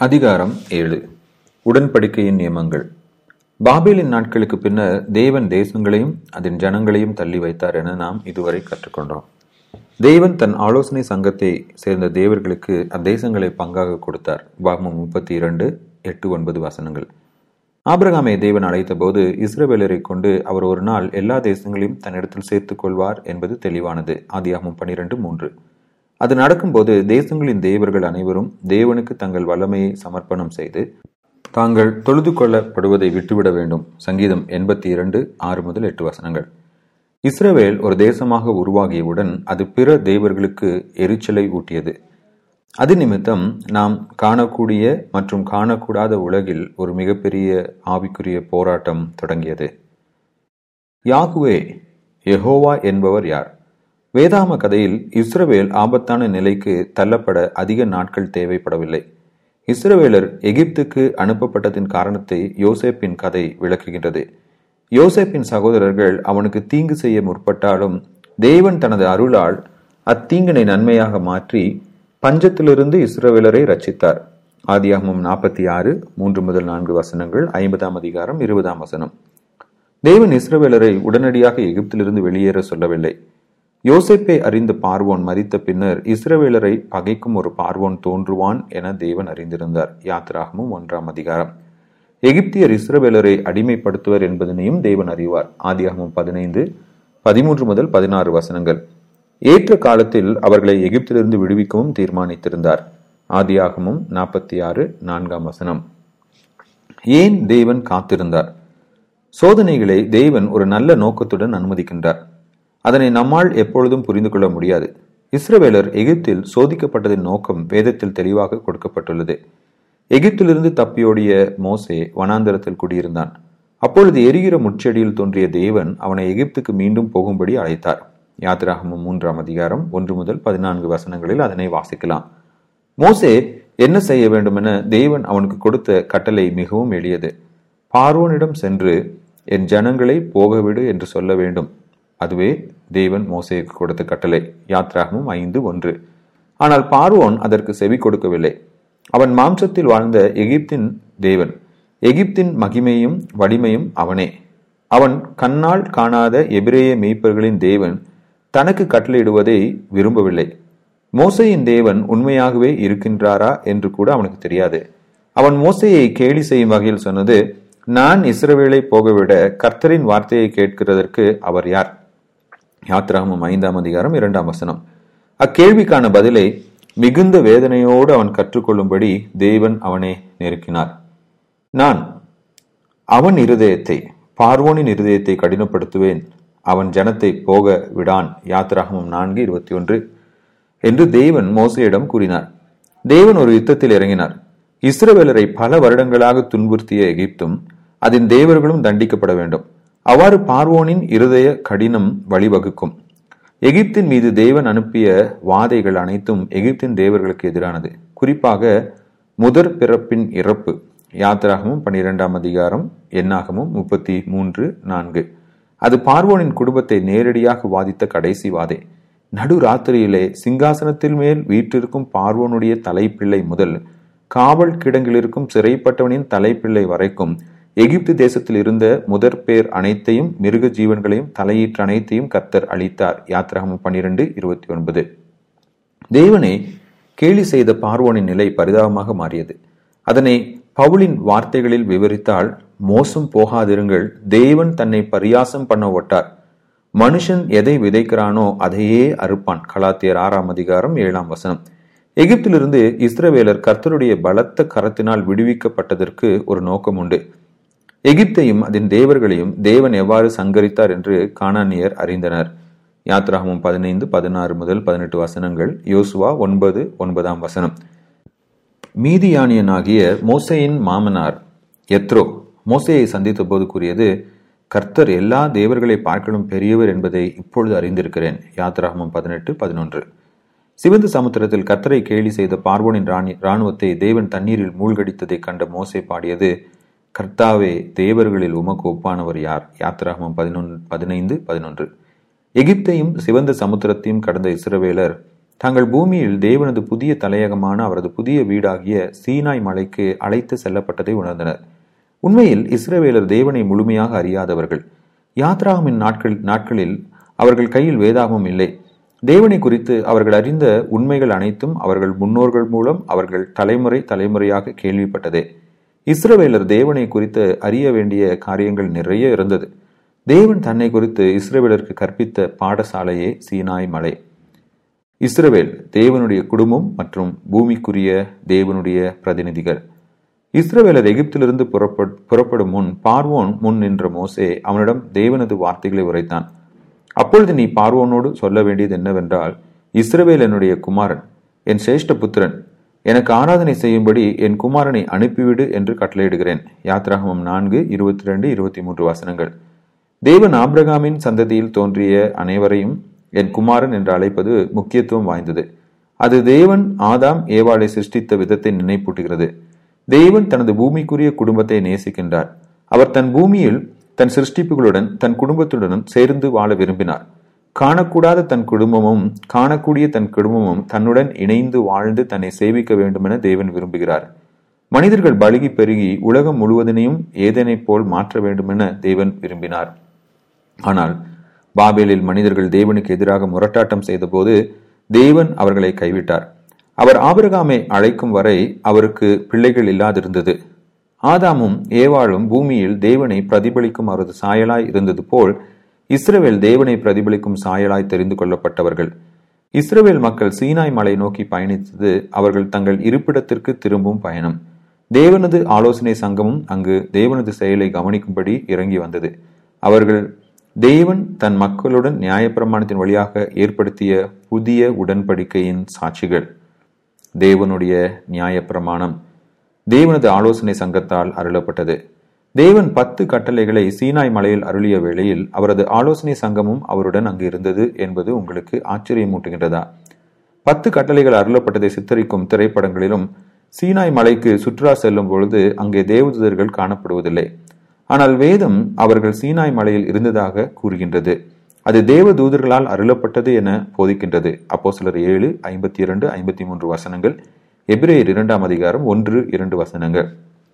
அதிகாரம் ஏழு உடன்படிக்கையின் நியமங்கள் பாபேலின் நாட்களுக்கு பின்னர் தேவன் தேசங்களையும் அதன் ஜனங்களையும் தள்ளி வைத்தார் என நாம் இதுவரை கற்றுக்கொண்டோம் தேவன் தன் ஆலோசனை சங்கத்தை சேர்ந்த தேவர்களுக்கு அத்தேசங்களை பங்காக கொடுத்தார் பாகமம் முப்பத்தி இரண்டு எட்டு ஒன்பது வசனங்கள் ஆபிரகாமை தேவன் அழைத்தபோது இஸ்ரவேலரை கொண்டு அவர் ஒரு நாள் எல்லா தேசங்களையும் தன்னிடத்தில் சேர்த்துக் கொள்வார் என்பது தெளிவானது ஆதியாகமம் பனிரெண்டு மூன்று அது நடக்கும்போது தேசங்களின் தேவர்கள் அனைவரும் தேவனுக்கு தங்கள் வல்லமையை சமர்ப்பணம் செய்து தாங்கள் தொழுது கொள்ளப்படுவதை விட்டுவிட வேண்டும் சங்கீதம் எண்பத்தி இரண்டு ஆறு முதல் எட்டு வசனங்கள் இஸ்ரவேல் ஒரு தேசமாக உருவாகியவுடன் அது பிற தேவர்களுக்கு எரிச்சலை ஊட்டியது அது நிமித்தம் நாம் காணக்கூடிய மற்றும் காணக்கூடாத உலகில் ஒரு மிகப்பெரிய ஆவிக்குரிய போராட்டம் தொடங்கியது யாகுவே யெகோவா என்பவர் யார் வேதாம கதையில் இஸ்ரவேல் ஆபத்தான நிலைக்கு தள்ளப்பட அதிக நாட்கள் தேவைப்படவில்லை இஸ்ரவேலர் எகிப்துக்கு அனுப்பப்பட்டதின் காரணத்தை யோசேப்பின் கதை விளக்குகின்றது யோசேப்பின் சகோதரர்கள் அவனுக்கு தீங்கு செய்ய முற்பட்டாலும் தேவன் தனது அருளால் அத்தீங்கினை நன்மையாக மாற்றி பஞ்சத்திலிருந்து இஸ்ரவேலரை ரச்சித்தார் ஆதியாகமம் நாற்பத்தி ஆறு மூன்று முதல் நான்கு வசனங்கள் ஐம்பதாம் அதிகாரம் இருபதாம் வசனம் தேவன் இஸ்ரவேலரை உடனடியாக எகிப்திலிருந்து வெளியேற சொல்லவில்லை யோசேப்பை அறிந்த பார்வோன் மறித்த பின்னர் இஸ்ரவேலரை பகைக்கும் ஒரு பார்வோன் தோன்றுவான் என தேவன் அறிந்திருந்தார் யாத்திராகமும் ஒன்றாம் அதிகாரம் எகிப்தியர் இஸ்ரவேலரை அடிமைப்படுத்துவர் என்பதனையும் தேவன் அறிவார் ஆதியாகமும் பதினைந்து பதிமூன்று முதல் பதினாறு வசனங்கள் ஏற்ற காலத்தில் அவர்களை எகிப்திலிருந்து விடுவிக்கவும் தீர்மானித்திருந்தார் ஆதியாகமும் நாற்பத்தி ஆறு நான்காம் வசனம் ஏன் தேவன் காத்திருந்தார் சோதனைகளை தேவன் ஒரு நல்ல நோக்கத்துடன் அனுமதிக்கின்றார் அதனை நம்மால் எப்பொழுதும் புரிந்து கொள்ள முடியாது இஸ்ரவேலர் எகிப்தில் சோதிக்கப்பட்டதின் நோக்கம் வேதத்தில் தெளிவாக கொடுக்கப்பட்டுள்ளது எகிப்திலிருந்து தப்பியோடிய மோசே வனாந்தரத்தில் குடியிருந்தான் அப்பொழுது எரிகிற முச்செடியில் தோன்றிய தேவன் அவனை எகிப்துக்கு மீண்டும் போகும்படி அழைத்தார் யாத்திராகமம் மூன்றாம் அதிகாரம் ஒன்று முதல் பதினான்கு வசனங்களில் அதனை வாசிக்கலாம் மோசே என்ன செய்ய வேண்டுமென தேவன் அவனுக்கு கொடுத்த கட்டளை மிகவும் எளியது பார்வோனிடம் சென்று என் ஜனங்களை போகவிடு என்று சொல்ல வேண்டும் அதுவே தேவன் மோசேக்கு கொடுத்த கட்டளை யாத்ராகமும் ஐந்து ஒன்று ஆனால் பார்வோன் அதற்கு செவி கொடுக்கவில்லை அவன் மாம்சத்தில் வாழ்ந்த எகிப்தின் தேவன் எகிப்தின் மகிமையும் வலிமையும் அவனே அவன் கண்ணால் காணாத எபிரேய மெய்ப்பர்களின் தேவன் தனக்கு கட்டளையிடுவதை விரும்பவில்லை மோசையின் தேவன் உண்மையாகவே இருக்கின்றாரா என்று கூட அவனுக்கு தெரியாது அவன் மோசையை கேலி செய்யும் வகையில் சொன்னது நான் இஸ்ரவேலை போகவிட கர்த்தரின் வார்த்தையை கேட்கிறதற்கு அவர் யார் யாத்திராகமம் ஐந்தாம் அதிகாரம் இரண்டாம் வசனம் அக்கேள்விக்கான பதிலை மிகுந்த வேதனையோடு அவன் கற்றுக்கொள்ளும்படி தேவன் அவனை நெருக்கினார் நான் அவன் இருதயத்தை பார்வோனின் இருதயத்தை கடினப்படுத்துவேன் அவன் ஜனத்தை போக விடான் யாத்திராகமம் நான்கு இருபத்தி ஒன்று என்று தேவன் மோசையிடம் கூறினார் தேவன் ஒரு யுத்தத்தில் இறங்கினார் இஸ்ரவேலரை பல வருடங்களாக துன்புறுத்திய எகிப்தும் அதன் தேவர்களும் தண்டிக்கப்பட வேண்டும் அவ்வாறு பார்வோனின் இருதய கடினம் வழிவகுக்கும் எகிப்தின் மீது தேவன் அனுப்பிய வாதைகள் அனைத்தும் எகிப்தின் தேவர்களுக்கு எதிரானது குறிப்பாக முதற் பிறப்பின் இறப்பு யாத்திராகமும் பன்னிரெண்டாம் அதிகாரம் எண்ணாகமும் முப்பத்தி மூன்று நான்கு அது பார்வோனின் குடும்பத்தை நேரடியாக வாதித்த கடைசி வாதை நடு ராத்திரியிலே சிங்காசனத்தில் மேல் வீற்றிருக்கும் பார்வோனுடைய தலைப்பிள்ளை முதல் காவல் கிடங்கிலிருக்கும் சிறைப்பட்டவனின் தலைப்பிள்ளை வரைக்கும் எகிப்து தேசத்தில் இருந்த முதற் பேர் அனைத்தையும் மிருக ஜீவன்களையும் தலையீற்று அனைத்தையும் கர்த்தர் அளித்தார் யாத்திராகமம் பன்னிரண்டு இருபத்தி ஒன்பது தேவனை கேலி செய்த பார்வோனின் நிலை பரிதாபமாக மாறியது அதனை பவுலின் வார்த்தைகளில் விவரித்தால் மோசம் போகாதிருங்கள் தேவன் தன்னை பரியாசம் பண்ண ஒட்டார் மனுஷன் எதை விதைக்கிறானோ அதையே அறுப்பான் கலாத்தியர் ஆறாம் அதிகாரம் ஏழாம் வசனம் எகிப்திலிருந்து இஸ்ரவேலர் கர்த்தருடைய பலத்த கரத்தினால் விடுவிக்கப்பட்டதற்கு ஒரு நோக்கம் உண்டு எகிப்தையும் அதன் தேவர்களையும் தேவன் எவ்வாறு சங்கரித்தார் என்று கானானியர் அறிந்தனர் யாத்ராகமம் பதினைந்து பதினாறு முதல் பதினெட்டு வசனங்கள் யோசுவா ஒன்பது ஒன்பதாம் வசனம் மீதியானியனாகிய மோசையின் மாமனார் எத்ரோ மோசையை சந்தித்த போது கூறியது கர்த்தர் எல்லா தேவர்களை பார்க்கலும் பெரியவர் என்பதை இப்பொழுது அறிந்திருக்கிறேன் யாத்ராகமம் பதினெட்டு பதினொன்று சிவந்த சமுத்திரத்தில் கர்த்தரை கேலி செய்த பார்வோனின் ராணி இராணுவத்தை தேவன் தண்ணீரில் மூழ்கடித்ததை கண்ட மோசை பாடியது கர்த்தாவே தேவர்களில் உமக்கு ஒப்பானவர் யார் யாத்திராகமம் பதினொன்று பதினைந்து பதினொன்று எகிப்தையும் சிவந்த சமுத்திரத்தையும் கடந்த இஸ்ரவேலர் தாங்கள் பூமியில் தேவனது புதிய தலையகமான அவரது புதிய வீடாகிய சீனாய் மலைக்கு அழைத்து செல்லப்பட்டதை உணர்ந்தனர் உண்மையில் இஸ்ரவேலர் தேவனை முழுமையாக அறியாதவர்கள் யாத்ராகமின் நாட்கள் நாட்களில் அவர்கள் கையில் வேதாகமும் இல்லை தேவனை குறித்து அவர்கள் அறிந்த உண்மைகள் அனைத்தும் அவர்கள் முன்னோர்கள் மூலம் அவர்கள் தலைமுறை தலைமுறையாக கேள்விப்பட்டதே இஸ்ரவேலர் தேவனை குறித்து அறிய வேண்டிய காரியங்கள் நிறைய இருந்தது தேவன் தன்னை குறித்து இஸ்ரவேலருக்கு கற்பித்த பாடசாலையே சீனாய் மலை இஸ்ரவேல் தேவனுடைய குடும்பம் மற்றும் பூமிக்குரிய தேவனுடைய பிரதிநிதிகள் இஸ்ரவேலர் எகிப்திலிருந்து புறப்பட் புறப்படும் முன் பார்வோன் முன் நின்ற மோசே அவனிடம் தேவனது வார்த்தைகளை உரைத்தான் அப்பொழுது நீ பார்வோனோடு சொல்ல வேண்டியது என்னவென்றால் இஸ்ரவேல் என்னுடைய குமாரன் என் சிரேஷ்ட புத்திரன் எனக்கு ஆராதனை செய்யும்படி என் குமாரனை அனுப்பிவிடு என்று கட்டளையிடுகிறேன் யாத்ராகமம் நான்கு இருபத்தி ரெண்டு இருபத்தி மூன்று வசனங்கள் தேவன் ஆப்ரகாமின் சந்ததியில் தோன்றிய அனைவரையும் என் குமாரன் என்று அழைப்பது முக்கியத்துவம் வாய்ந்தது அது தேவன் ஆதாம் ஏவாளை சிருஷ்டித்த விதத்தை நினைப்பூட்டுகிறது தேவன் தனது பூமிக்குரிய குடும்பத்தை நேசிக்கின்றார் அவர் தன் பூமியில் தன் சிருஷ்டிப்புகளுடன் தன் குடும்பத்துடனும் சேர்ந்து வாழ விரும்பினார் காணக்கூடாத தன் குடும்பமும் காணக்கூடிய தன் குடும்பமும் தன்னுடன் இணைந்து வாழ்ந்து தன்னை சேவிக்க வேண்டுமென தேவன் விரும்புகிறார் மனிதர்கள் பழுகி பெருகி உலகம் முழுவதனையும் ஏதனைப் போல் மாற்ற வேண்டுமென தேவன் விரும்பினார் ஆனால் பாபேலில் மனிதர்கள் தேவனுக்கு எதிராக முரட்டாட்டம் செய்தபோது தேவன் அவர்களை கைவிட்டார் அவர் ஆபிரகாமை அழைக்கும் வரை அவருக்கு பிள்ளைகள் இல்லாதிருந்தது ஆதாமும் ஏவாளும் பூமியில் தேவனை பிரதிபலிக்கும் அவரது சாயலாய் இருந்தது போல் இஸ்ரவேல் தேவனை பிரதிபலிக்கும் சாயலாய் தெரிந்து கொள்ளப்பட்டவர்கள் இஸ்ரவேல் மக்கள் சீனாய் மலை நோக்கி பயணித்தது அவர்கள் தங்கள் இருப்பிடத்திற்கு திரும்பும் பயணம் தேவனது ஆலோசனை சங்கமும் அங்கு தேவனது செயலை கவனிக்கும்படி இறங்கி வந்தது அவர்கள் தேவன் தன் மக்களுடன் நியாயப்பிரமாணத்தின் வழியாக ஏற்படுத்திய புதிய உடன்படிக்கையின் சாட்சிகள் தேவனுடைய நியாயப்பிரமாணம் தேவனது ஆலோசனை சங்கத்தால் அருளப்பட்டது தேவன் பத்து கட்டளைகளை சீனாய் மலையில் அருளிய வேளையில் அவரது ஆலோசனை சங்கமும் அவருடன் அங்கு இருந்தது என்பது உங்களுக்கு ஆச்சரியமூட்டுகின்றதா பத்து கட்டளைகள் அருளப்பட்டதை சித்தரிக்கும் திரைப்படங்களிலும் சீனாய் மலைக்கு சுற்றுலா செல்லும் பொழுது அங்கே தேவதூதர்கள் காணப்படுவதில்லை ஆனால் வேதம் அவர்கள் சீனாய் மலையில் இருந்ததாக கூறுகின்றது அது தேவ தூதர்களால் அருளப்பட்டது என போதிக்கின்றது அப்போ சிலர் ஏழு ஐம்பத்தி இரண்டு ஐம்பத்தி மூன்று வசனங்கள் எபிரேயர் இரண்டாம் அதிகாரம் ஒன்று இரண்டு வசனங்கள்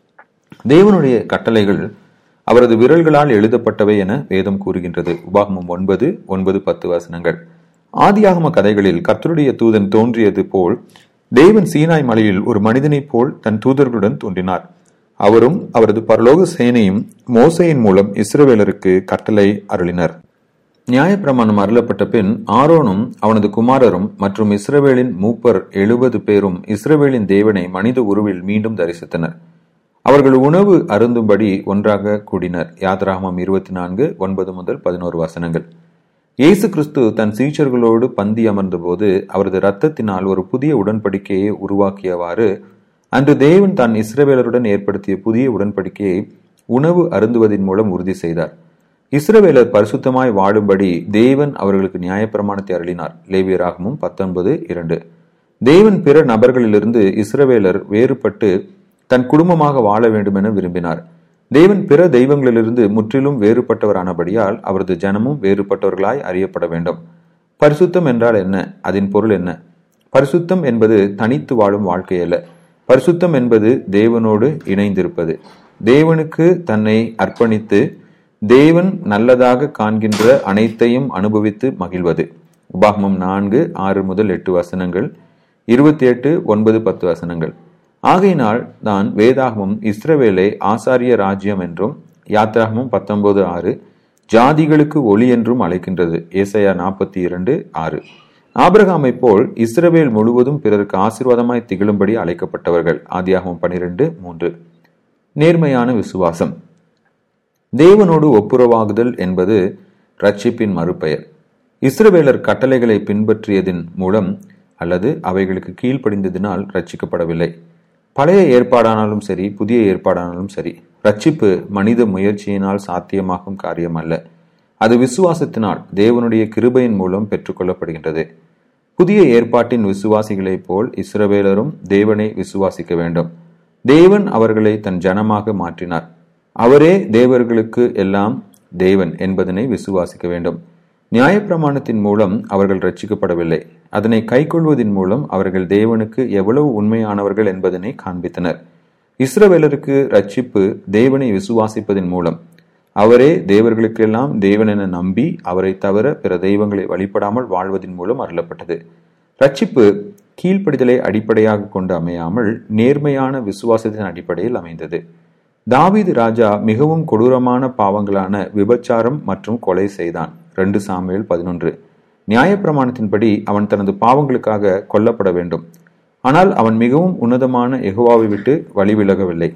தேவனுடைய கட்டளைகள் அவரது விரல்களால் எழுதப்பட்டவை என வேதம் கூறுகின்றது உபாகமம் ஒன்பது ஒன்பது பத்து வசனங்கள் ஆதியாகம கதைகளில் கர்த்தருடைய தூதன் தோன்றியது போல் தேவன் சீனாய் மலையில் ஒரு மனிதனைப் போல் தன் தூதர்களுடன் தோன்றினார் அவரும் அவரது பரலோக சேனையும் மோசையின் மூலம் இஸ்ரவேலருக்கு கட்டளை அருளினர் நியாயப்பிரமாணம் அருளப்பட்ட பின் ஆரோனும் அவனது குமாரரும் மற்றும் இஸ்ரவேலின் மூப்பர் எழுபது பேரும் இஸ்ரவேலின் தேவனை மனித உருவில் மீண்டும் தரிசித்தனர் அவர்கள் உணவு அருந்தும்படி ஒன்றாக கூடினர் யாத்ராகமம் இருபத்தி நான்கு ஒன்பது முதல் பதினோரு வசனங்கள் இயேசு கிறிஸ்து தன் சீச்சர்களோடு பந்தி அமர்ந்தபோது அவரது இரத்தத்தினால் ஒரு புதிய உடன்படிக்கையை உருவாக்கியவாறு அன்று தேவன் தான் இஸ்ரவேலருடன் ஏற்படுத்திய புதிய உடன்படிக்கையை உணவு அருந்துவதன் மூலம் உறுதி செய்தார் இஸ்ரவேலர் பரிசுத்தமாய் வாழும்படி தேவன் அவர்களுக்கு நியாயப்பிரமாணத்தை அருளினார் லேவியராகமும் பத்தொன்பது இரண்டு தேவன் பிற நபர்களிலிருந்து இஸ்ரவேலர் வேறுபட்டு தன் குடும்பமாக வாழ வேண்டும் என விரும்பினார் தேவன் பிற தெய்வங்களிலிருந்து முற்றிலும் வேறுபட்டவரானபடியால் அவரது ஜனமும் வேறுபட்டவர்களாய் அறியப்பட வேண்டும் பரிசுத்தம் என்றால் என்ன அதன் பொருள் என்ன பரிசுத்தம் என்பது தனித்து வாழும் வாழ்க்கை அல்ல பரிசுத்தம் என்பது தேவனோடு இணைந்திருப்பது தேவனுக்கு தன்னை அர்ப்பணித்து தேவன் நல்லதாக காண்கின்ற அனைத்தையும் அனுபவித்து மகிழ்வது உபாகமம் நான்கு ஆறு முதல் எட்டு வசனங்கள் இருபத்தி எட்டு ஒன்பது பத்து வசனங்கள் ஆகையினால் தான் வேதாகமம் இஸ்ரவேலை ஆசாரிய ராஜ்யம் என்றும் யாத்ராகமும் பத்தொன்பது ஆறு ஜாதிகளுக்கு ஒளி என்றும் அழைக்கின்றது ஏசையா நாற்பத்தி இரண்டு ஆறு ஆபிரகாமை போல் இஸ்ரவேல் முழுவதும் பிறருக்கு ஆசீர்வாதமாய் திகழும்படி அழைக்கப்பட்டவர்கள் ஆதியாகமம் பனிரெண்டு மூன்று நேர்மையான விசுவாசம் தேவனோடு ஒப்புரவாகுதல் என்பது ரட்சிப்பின் மறுபெயர் இஸ்ரவேலர் கட்டளைகளை பின்பற்றியதின் மூலம் அல்லது அவைகளுக்கு கீழ்ப்படிந்ததினால் ரட்சிக்கப்படவில்லை பழைய ஏற்பாடானாலும் சரி புதிய ஏற்பாடானாலும் சரி ரட்சிப்பு மனித முயற்சியினால் சாத்தியமாகும் காரியம் அல்ல அது விசுவாசத்தினால் தேவனுடைய கிருபையின் மூலம் பெற்றுக்கொள்ளப்படுகின்றது புதிய ஏற்பாட்டின் விசுவாசிகளைப் போல் இஸ்ரவேலரும் தேவனை விசுவாசிக்க வேண்டும் தேவன் அவர்களை தன் ஜனமாக மாற்றினார் அவரே தேவர்களுக்கு எல்லாம் தேவன் என்பதனை விசுவாசிக்க வேண்டும் நியாயப்பிரமாணத்தின் மூலம் அவர்கள் ரட்சிக்கப்படவில்லை அதனை கைக்கொள்வதன் மூலம் அவர்கள் தேவனுக்கு எவ்வளவு உண்மையானவர்கள் என்பதனை காண்பித்தனர் இஸ்ரவேலருக்கு ரட்சிப்பு தேவனை விசுவாசிப்பதன் மூலம் அவரே தேவர்களுக்கெல்லாம் தேவன் என நம்பி அவரை தவிர பிற தெய்வங்களை வழிபடாமல் வாழ்வதன் மூலம் அருளப்பட்டது ரட்சிப்பு கீழ்ப்படிதலை அடிப்படையாக கொண்டு அமையாமல் நேர்மையான விசுவாசத்தின் அடிப்படையில் அமைந்தது தாவீது ராஜா மிகவும் கொடூரமான பாவங்களான விபச்சாரம் மற்றும் கொலை செய்தான் ரெண்டு சாமுவேல் பதினொன்று நியாயப்பிரமாணத்தின்படி அவன் தனது பாவங்களுக்காக கொல்லப்பட வேண்டும் ஆனால் அவன் மிகவும் உன்னதமான எகுவாவை விட்டு வழிவிலகவில்லை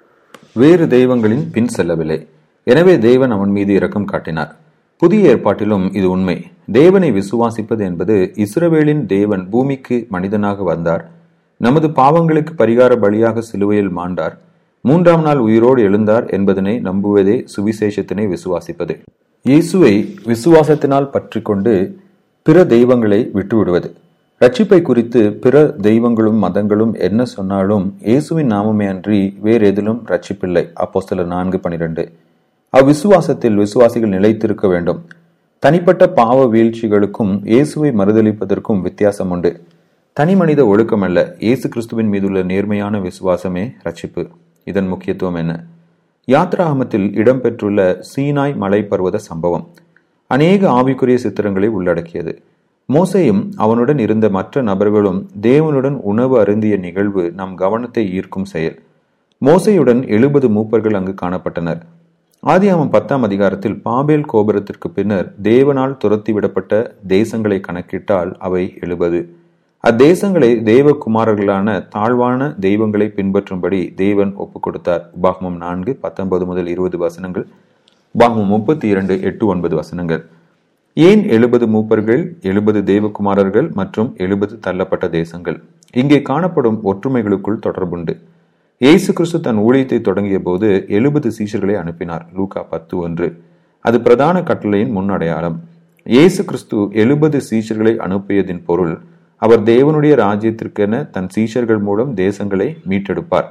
வேறு தெய்வங்களின் பின் செல்லவில்லை எனவே தேவன் அவன் மீது இரக்கம் காட்டினார் புதிய ஏற்பாட்டிலும் இது உண்மை தேவனை விசுவாசிப்பது என்பது இஸ்ரவேலின் தேவன் பூமிக்கு மனிதனாக வந்தார் நமது பாவங்களுக்கு பரிகார பலியாக சிலுவையில் மாண்டார் மூன்றாம் நாள் உயிரோடு எழுந்தார் என்பதனை நம்புவதே சுவிசேஷத்தினை விசுவாசிப்பது இயேசுவை விசுவாசத்தினால் பற்றி கொண்டு பிற தெய்வங்களை விட்டுவிடுவது ரட்சிப்பை குறித்து பிற தெய்வங்களும் மதங்களும் என்ன சொன்னாலும் இயேசுவின் நாமமே அன்றி வேறு எதிலும் ரட்சிப்பில்லை அப்போ சில நான்கு பனிரெண்டு அவ்விசுவாசத்தில் விசுவாசிகள் நிலைத்திருக்க வேண்டும் தனிப்பட்ட பாவ வீழ்ச்சிகளுக்கும் இயேசுவை மறுதளிப்பதற்கும் வித்தியாசம் உண்டு தனி மனித ஒழுக்கம் அல்ல இயேசு கிறிஸ்துவின் மீதுள்ள நேர்மையான விசுவாசமே ரட்சிப்பு இதன் முக்கியத்துவம் என்ன யாத்ராகமத்தில் இடம்பெற்றுள்ள சீனாய் மலை பர்வத சம்பவம் அநேக ஆவிக்குரிய சித்திரங்களை உள்ளடக்கியது மோசையும் அவனுடன் இருந்த மற்ற நபர்களும் தேவனுடன் உணவு அருந்திய நிகழ்வு நம் கவனத்தை ஈர்க்கும் செயல் மோசையுடன் எழுபது மூப்பர்கள் அங்கு காணப்பட்டனர் ஆதியாமம் பத்தாம் அதிகாரத்தில் பாபேல் கோபுரத்திற்கு பின்னர் தேவனால் துரத்தி விடப்பட்ட தேசங்களை கணக்கிட்டால் அவை எழுபது அத்தேசங்களை தேவகுமாரர்களான தாழ்வான தெய்வங்களை பின்பற்றும்படி தேவன் ஒப்புக் கொடுத்தார் உபாகமம் நான்கு பத்தொன்பது முதல் இருபது வசனங்கள் உபாகமம் முப்பத்தி இரண்டு எட்டு ஒன்பது வசனங்கள் ஏன் எழுபது மூப்பர்கள் எழுபது தேவகுமாரர்கள் மற்றும் எழுபது தள்ளப்பட்ட தேசங்கள் இங்கே காணப்படும் ஒற்றுமைகளுக்குள் தொடர்புண்டு இயேசு கிறிஸ்து தன் ஊழியத்தை தொடங்கிய போது எழுபது சீஷர்களை அனுப்பினார் லூகா பத்து ஒன்று அது பிரதான கட்டளையின் முன்னடையாளம் இயேசு கிறிஸ்து எழுபது சீஷர்களை அனுப்பியதின் பொருள் அவர் தேவனுடைய ராஜ்யத்திற்கென தன் சீஷர்கள் மூலம் தேசங்களை மீட்டெடுப்பார்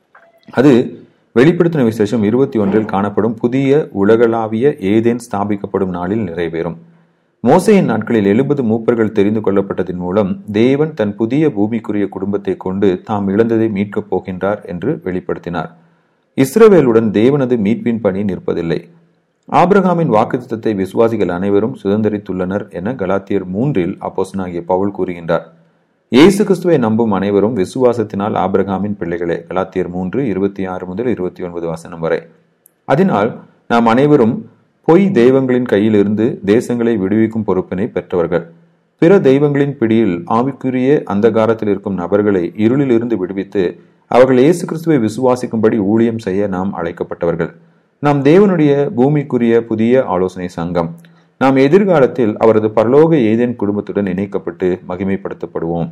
அது வெளிப்படுத்தின விசேஷம் இருபத்தி ஒன்றில் காணப்படும் புதிய உலகளாவிய ஏதேன் ஸ்தாபிக்கப்படும் நாளில் நிறைவேறும் மோசையின் நாட்களில் எழுபது மூப்பர்கள் தெரிந்து கொள்ளப்பட்டதன் மூலம் தேவன் தன் புதிய பூமிக்குரிய குடும்பத்தை கொண்டு தாம் இழந்ததை மீட்கப் போகின்றார் என்று வெளிப்படுத்தினார் இஸ்ரவேலுடன் தேவனது மீட்பின் பணி நிற்பதில்லை ஆபிரகாமின் வாக்குத்தத்தை விசுவாசிகள் அனைவரும் சுதந்திரித்துள்ளனர் என கலாத்தியர் மூன்றில் அப்போசனாகிய பவுல் கூறுகின்றார் இயேசு கிறிஸ்துவை நம்பும் அனைவரும் விசுவாசத்தினால் ஆபிரகாமின் பிள்ளைகளே கலாத்தியர் மூன்று இருபத்தி ஆறு முதல் இருபத்தி ஒன்பது வசனம் வரை அதனால் நாம் அனைவரும் பொய் தெய்வங்களின் கையிலிருந்து தேசங்களை விடுவிக்கும் பொறுப்பினை பெற்றவர்கள் பிற தெய்வங்களின் பிடியில் ஆவிக்குரிய அந்தகாரத்தில் இருக்கும் நபர்களை இருளிலிருந்து விடுவித்து அவர்கள் இயேசு கிறிஸ்துவை விசுவாசிக்கும்படி ஊழியம் செய்ய நாம் அழைக்கப்பட்டவர்கள் நாம் தேவனுடைய பூமிக்குரிய புதிய ஆலோசனை சங்கம் நாம் எதிர்காலத்தில் அவரது பரலோக ஏதேன் குடும்பத்துடன் இணைக்கப்பட்டு மகிமைப்படுத்தப்படுவோம்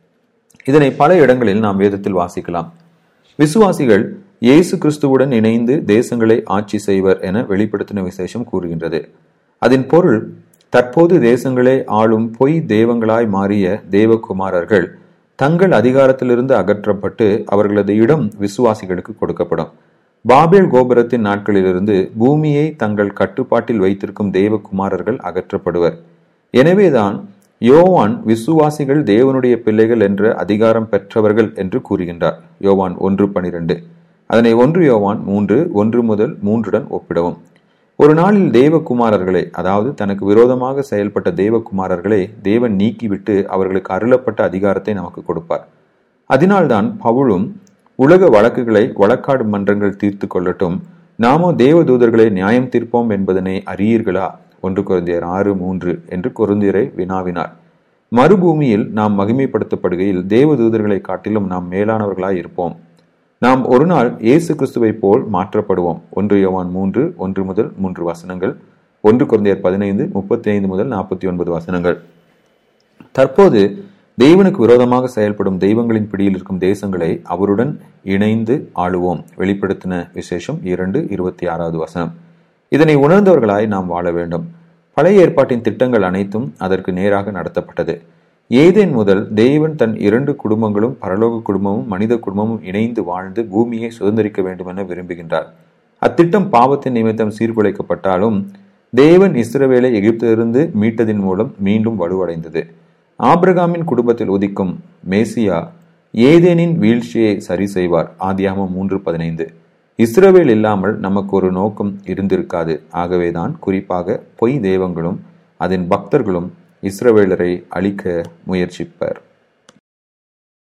இதனை பல இடங்களில் நாம் வேதத்தில் வாசிக்கலாம் விசுவாசிகள் இயேசு கிறிஸ்துவுடன் இணைந்து தேசங்களை ஆட்சி செய்வர் என வெளிப்படுத்தின விசேஷம் கூறுகின்றது அதன் பொருள் தற்போது தேசங்களே ஆளும் பொய் தெய்வங்களாய் மாறிய தேவகுமாரர்கள் தங்கள் அதிகாரத்திலிருந்து அகற்றப்பட்டு அவர்களது இடம் விசுவாசிகளுக்கு கொடுக்கப்படும் பாபேல் கோபுரத்தின் நாட்களிலிருந்து பூமியை தங்கள் கட்டுப்பாட்டில் வைத்திருக்கும் தேவகுமாரர்கள் அகற்றப்படுவர் எனவேதான் யோவான் விசுவாசிகள் தேவனுடைய பிள்ளைகள் என்ற அதிகாரம் பெற்றவர்கள் என்று கூறுகின்றார் யோவான் ஒன்று பனிரெண்டு அதனை ஒன்று யோவான் மூன்று ஒன்று முதல் மூன்றுடன் ஒப்பிடவும் ஒரு நாளில் தேவகுமாரர்களை அதாவது தனக்கு விரோதமாக செயல்பட்ட தேவகுமாரர்களை தேவன் நீக்கிவிட்டு அவர்களுக்கு அருளப்பட்ட அதிகாரத்தை நமக்கு கொடுப்பார் அதனால்தான் பவுலும் உலக வழக்குகளை வழக்காடும் மன்றங்கள் தீர்த்து கொள்ளட்டும் நாமோ தேவ தூதர்களை நியாயம் தீர்ப்போம் என்பதனை அறியீர்களா ஒன்று குருந்தியர் ஆறு மூன்று என்று குருந்தியரை வினாவினார் மறுபூமியில் நாம் மகிமைப்படுத்தப்படுகையில் தேவ தூதர்களை காட்டிலும் நாம் மேலானவர்களாய் இருப்போம் நாம் ஒரு நாள் இயேசு கிறிஸ்துவை போல் மாற்றப்படுவோம் ஒன்று யோவான் மூன்று ஒன்று முதல் மூன்று வசனங்கள் ஒன்று குழந்தையர் பதினைந்து முப்பத்தி ஐந்து முதல் நாற்பத்தி ஒன்பது வசனங்கள் தற்போது தேவனுக்கு விரோதமாக செயல்படும் தெய்வங்களின் பிடியில் இருக்கும் தேசங்களை அவருடன் இணைந்து ஆளுவோம் வெளிப்படுத்தின விசேஷம் இரண்டு இருபத்தி ஆறாவது வசனம் இதனை உணர்ந்தவர்களாய் நாம் வாழ வேண்டும் பழைய ஏற்பாட்டின் திட்டங்கள் அனைத்தும் அதற்கு நேராக நடத்தப்பட்டது ஏதேன் முதல் தேவன் தன் இரண்டு குடும்பங்களும் பரலோக குடும்பமும் மனித குடும்பமும் இணைந்து வாழ்ந்து பூமியை சுதந்திரிக்க வேண்டும் என விரும்புகின்றார் அத்திட்டம் பாவத்தின் நிமித்தம் சீர்குலைக்கப்பட்டாலும் தேவன் இஸ்ரவேலை எகிப்திலிருந்து மீட்டதின் மூலம் மீண்டும் வலுவடைந்தது ஆபிரகாமின் குடும்பத்தில் உதிக்கும் மேசியா ஏதேனின் வீழ்ச்சியை சரி செய்வார் ஆதியாகமம் மூன்று பதினைந்து இஸ்ரவேல் இல்லாமல் நமக்கு ஒரு நோக்கம் இருந்திருக்காது ஆகவேதான் குறிப்பாக பொய் தெய்வங்களும் அதன் பக்தர்களும் இஸ்ரவேலரை அழிக்க முயற்சிப்பர்